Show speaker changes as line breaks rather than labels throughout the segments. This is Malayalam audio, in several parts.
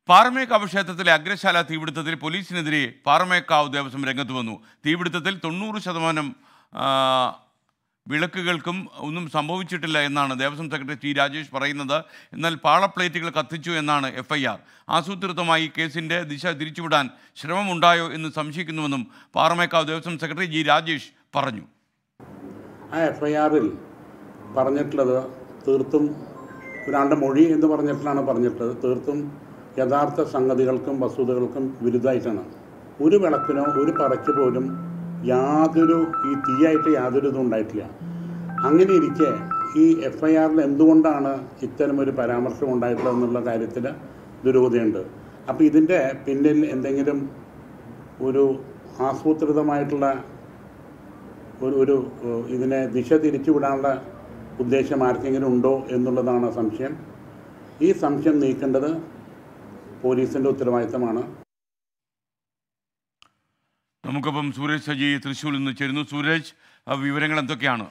പാറമേക്കാവ് ക്ഷേത്രത്തിലെ അഗ്രശാല തീപിടുത്തത്തിൽ പോലീസിനെതിരെ പാറമേക്കാവ് ദേവസ്വം രംഗത്ത് വന്നു തീപിടുത്തത്തിൽ തൊണ്ണൂറ് ശതമാനം ആ, വിളക്കുകൾക്കും ഒന്നും സംഭവിച്ചിട്ടില്ല എന്നാണ് ദേവസ്വം സെക്രട്ടറി ടി രാജേഷ് പറയുന്നത് എന്നാൽ പാളപ്ലേറ്റുകൾ കത്തിച്ചു എന്നാണ് എഫ് ഐ ആർ ആസൂത്രിതമായി കേസിൻ്റെ ദിശ തിരിച്ചുവിടാൻ ശ്രമമുണ്ടായോ എന്ന് സംശയിക്കുന്നുവെന്നും പാറമേക്കാവ് ദേവസ്വം സെക്രട്ടറി ജി രാജേഷ് പറഞ്ഞു
ആ എഫ് ഐ ആറിൽ പറഞ്ഞിട്ടുള്ളത് തീർത്തും ഒരാളുടെ മൊഴി എന്ന് പറഞ്ഞിട്ടാണ് പറഞ്ഞിട്ടുള്ളത് തീർത്തും യഥാർത്ഥ സംഗതികൾക്കും വസ്തുതകൾക്കും വിരുദ്ധമായിട്ടാണ് ഒരു വിളക്കിനോ ഒരു പറയ്ക്ക് പോലും യാതൊരു ഈ തീയായിട്ട് യാതൊരു ഇതും ഉണ്ടായിട്ടില്ല അങ്ങനെ ഇരിക്കെ ഈ എഫ് ഐ ആറിൽ എന്തുകൊണ്ടാണ് ഇത്തരം ഒരു പരാമർശം ഉണ്ടായിട്ടുള്ളത് എന്നുള്ള കാര്യത്തിൽ ദുരൂഹതയുണ്ട് അപ്പോൾ ഇതിൻ്റെ പിന്നിൽ എന്തെങ്കിലും ഒരു ആസൂത്രിതമായിട്ടുള്ള ഒരു ഒരു ഏഹ്, ഇതിനെ ദിശ തിരിച്ചുവിടാനുള്ള ഉദ്ദേശം ആർക്കെങ്കിലും ഉണ്ടോ എന്നുള്ളതാണ് സംശയം ഈ സംശയം നീക്കേണ്ടത് പോലീസിൻ്റെ ഉത്തരവാദിത്തമാണ്
നമുക്കിപ്പം സൂരജ് സജി തൃശ്ശൂരിൽ നിന്ന് ചേരുന്നു സൂരജ് ആ വിവരങ്ങൾ എന്തൊക്കെയാണ്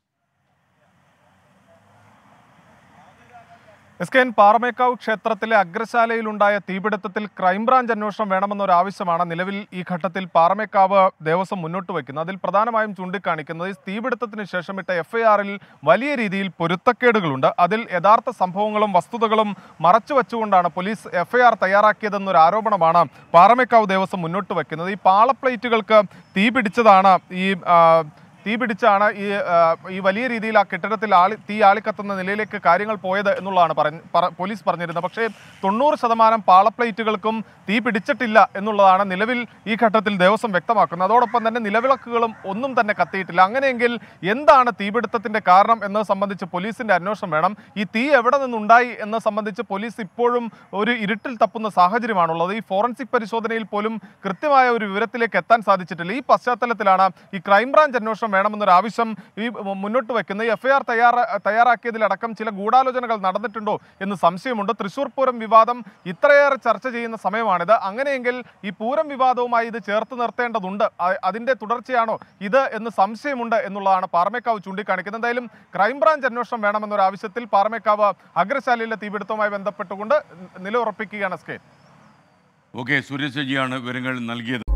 എസ് കെ എൻ പാറമേക്കാവ് ക്ഷേത്രത്തിലെ അഗ്രശാലയിലുണ്ടായ തീപിടുത്തത്തിൽ ക്രൈംബ്രാഞ്ച് അന്വേഷണം വേണമെന്നൊരു ആവശ്യമാണ് നിലവിൽ ഈ ഘട്ടത്തിൽ പാറമേക്കാവ് ദേവസ്വം മുന്നോട്ട് വയ്ക്കുന്നത് അതിൽ പ്രധാനമായും ചൂണ്ടിക്കാണിക്കുന്നത് ഈ തീപിടുത്തത്തിന് ശേഷം ഇട്ട എഫ് ഐ ആറിൽ വലിയ രീതിയിൽ പൊരുത്തക്കേടുകളുണ്ട് അതിൽ യഥാർത്ഥ സംഭവങ്ങളും വസ്തുതകളും മറച്ചു വെച്ചുകൊണ്ടാണ് പോലീസ് എഫ് ഐ ആർ തയ്യാറാക്കിയതെന്നൊരു ആരോപണമാണ് പാറമേക്കാവ് ദേവസ്വം മുന്നോട്ട് വയ്ക്കുന്നത് ഈ പാളപ്ലേറ്റുകൾക്ക് തീ പിടിച്ചതാണ് ഈ ആ, തീ പിടിച്ചാണ് ഈ ആ, ഈ വലിയ രീതിയിൽ ആ കെട്ടിടത്തിൽ ആളി തീ ആളിക്കത്തുന്ന നിലയിലേക്ക് കാര്യങ്ങൾ പോയത് എന്നുള്ളതാണ് പറഞ്ഞ് പറ- പോലീസ് പറഞ്ഞിരുന്നത് പക്ഷേ തൊണ്ണൂറ് ശതമാനം പാളപ്ലേറ്റുകൾക്കും തീ പിടിച്ചിട്ടില്ല എന്നുള്ളതാണ് നിലവിൽ ഈ ഘട്ടത്തിൽ ദേവസ്വം വ്യക്തമാക്കുന്നത് അതോടൊപ്പം തന്നെ നിലവിളക്കുകളും ഒന്നും തന്നെ കത്തിയിട്ടില്ല അങ്ങനെയെങ്കിൽ എന്താണ് തീപിടുത്തത്തിന്റെ കാരണം എന്നത് സംബന്ധിച്ച് പോലീസിന്റെ അന്വേഷണം വേണം ഈ തീ എവിടെ നിന്നുണ്ടായി എന്നത് സംബന്ധിച്ച് പോലീസ് ഇപ്പോഴും ഒരു ഇരുട്ടിൽ തപ്പുന്ന സാഹചര്യമാണുള്ളത് ഈ ഫോറൻസിക് പരിശോധനയിൽ പോലും കൃത്യമായ ഒരു വിവരത്തിലേക്ക് എത്താൻ സാധിച്ചിട്ടില്ല ഈ പശ്ചാത്തലത്തിലാണ് ഈ ക്രൈംബ്രാഞ്ച് അന്വേഷണം വേണമെന്നൊരു ആവശ്യം ഈ മുന്നോട്ട് വെക്കുന്നത് ഈ എഫ്ഐആർ തയ്യാറ തയ്യാറാക്കിയതിലടക്കം ചില ഗൂഢാലോചനകൾ നടന്നിട്ടുണ്ടോ എന്ന് സംശയമുണ്ട് തൃശൂർ പൂരം വിവാദം ഇത്രയേറെ ചർച്ച ചെയ്യുന്ന സമയമാണിത് അങ്ങനെയെങ്കിൽ ഈ പൂരം വിവാദവുമായി ഇത് ചേർത്ത് നിർത്തേണ്ടതുണ്ട് അ- അതിന്റെ തുടർച്ചയാണോ ഇത് എന്ന് സംശയമുണ്ട് എന്നുള്ളതാണ് പാറമേക്കാവ് ചൂണ്ടിക്കാണിക്കുന്നത് എന്തായാലും ക്രൈംബ്രാഞ്ച് അന്വേഷണം വേണമെന്നൊരു ആവശ്യത്തിൽ പാറമേക്കാവ് അഗ്രശാലയിലെ തീപിടുത്തവുമായി ബന്ധപ്പെട്ടുകൊണ്ട് നിലയുറപ്പിക്കുകയാണ് എസ് കെ
ഓക്കെ സൂരജ് സജിയാണ് വിവരങ്ങൾ നൽകിയത്